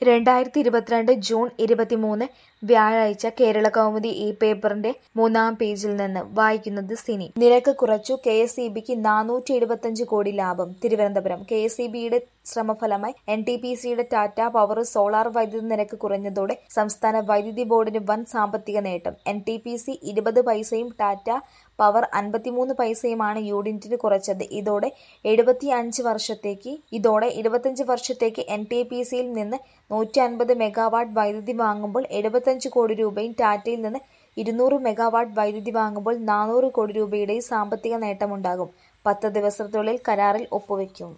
രണ്ടായിരത്തി ഇരുപത്തിരണ്ട് ജൂൺ ഇരുപത്തിമൂന്ന് വ്യാഴാഴ്ച കേരളകൗമുദി ഈ പേപ്പറിന്റെ മൂന്നാം പേജിൽ നിന്ന് വായിക്കുന്നത് സിനി നിരക്ക് കുറച്ചു കെ എസ് ഇ ബിക്ക് നാനൂറ്റി എഴുപത്തഞ്ച് കോടി ലാഭം തിരുവനന്തപുരം കെ എസ് ഇ ബിയുടെ ശ്രമഫലമായി എൻ ടി പി സിയുടെ ടാറ്റ പവർ സോളാർ വൈദ്യുതി നിരക്ക് കുറഞ്ഞതോടെ സംസ്ഥാന വൈദ്യുതി ബോർഡിന് വൻ സാമ്പത്തിക നേട്ടം എൻ ടി പി സി ഇരുപത് പൈസയും ടാറ്റ പവർ അൻപത്തിമൂന്ന് പൈസയുമാണ് യൂണിറ്റിന് കുറച്ചത് ഇതോടെ എഴുപത്തി അഞ്ച് വർഷത്തേക്ക് ഇതോടെ ഇരുപത്തഞ്ച് വർഷത്തേക്ക് എൻ ടി പി സിയിൽ നിന്ന് നൂറ്റി അൻപത് മെഗാവാട്ട് വൈദ്യുതി വാങ്ങുമ്പോൾ എഴുപത്തഞ്ച് കോടി രൂപയും ടാറ്റയിൽ നിന്ന് ഇരുന്നൂറ് മെഗാവാട്ട് വൈദ്യുതി വാങ്ങുമ്പോൾ നാനൂറ് കോടി രൂപയുടെയും സാമ്പത്തിക നേട്ടമുണ്ടാകും പത്ത് ദിവസത്തിനുള്ളിൽ കരാറിൽ ഒപ്പുവെക്കും